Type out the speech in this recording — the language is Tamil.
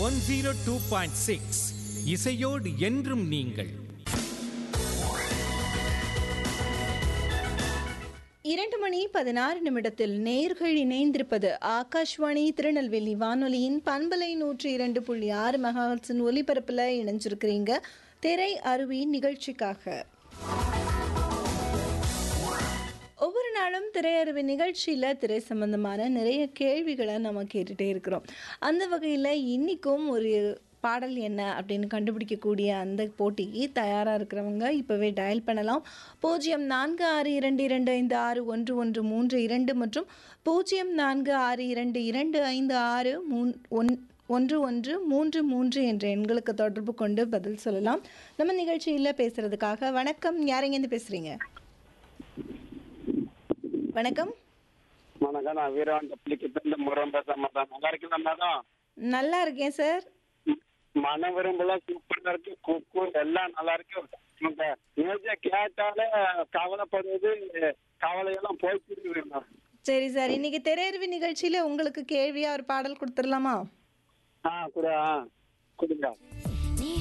one zero two point six இசையோடு என்றும் நீங்கள் இரண்டு மணி பதினாறு நிமிடத்தில் நேர்கள் இணைந்திருப்பது ஆகாஷ்வாணி திருநெல்வேலி வானொலியின் பண்பலை நூற்றி இரண்டு புள்ளி ஆறு மெகாஹர்ட்ஸின் ஒலிபரப்பில் இணைஞ்சிருக்கிறீங்க திரை அருவி நிகழ்ச்சிக்காக ஒவ்வொரு நாளும் திரையரவு நிகழ்ச்சியில் திரை சம்பந்தமான நிறைய கேள்விகளை நம்ம கேட்டுகிட்டே இருக்கிறோம் அந்த வகையில் இன்றைக்கும் ஒரு பாடல் என்ன அப்படின்னு கண்டுபிடிக்கக்கூடிய அந்த போட்டிக்கு தயாராக இருக்கிறவங்க இப்போவே டயல் பண்ணலாம் பூஜ்ஜியம் நான்கு ஆறு இரண்டு இரண்டு ஐந்து ஆறு ஒன்று ஒன்று மூன்று இரண்டு மற்றும் பூஜ்ஜியம் நான்கு ஆறு இரண்டு இரண்டு ஐந்து ஆறு மூன் ஒன் ஒன்று ஒன்று மூன்று மூன்று என்ற எண்களுக்கு தொடர்பு கொண்டு பதில் சொல்லலாம் நம்ம நிகழ்ச்சியில் பேசுகிறதுக்காக வணக்கம் யாரெங்கேருந்து பேசுகிறீங்க வணக்கம் வணக்கம் நான் வீரவாண்ட பள்ளிக்கிட்ட இருந்து முரம் பேச மாட்டேன் நல்லா இருக்கீங்களா மேடம் நல்லா இருக்கேன் சார் மன விரும்பலாம் சூப்பரா இருக்கு குக்கு எல்லாம் நல்லா இருக்கு உங்க நிகழ்ச்சியை கேட்டாலே கவலைப்படுவது கவலையெல்லாம் போய்க்கிட்டு மேடம் சரி சார் இன்னைக்கு திரையரவி நிகழ்ச்சியில உங்களுக்கு கேள்வியா ஒரு பாடல் கொடுத்துடலாமா ஆ கூட கொடுங்க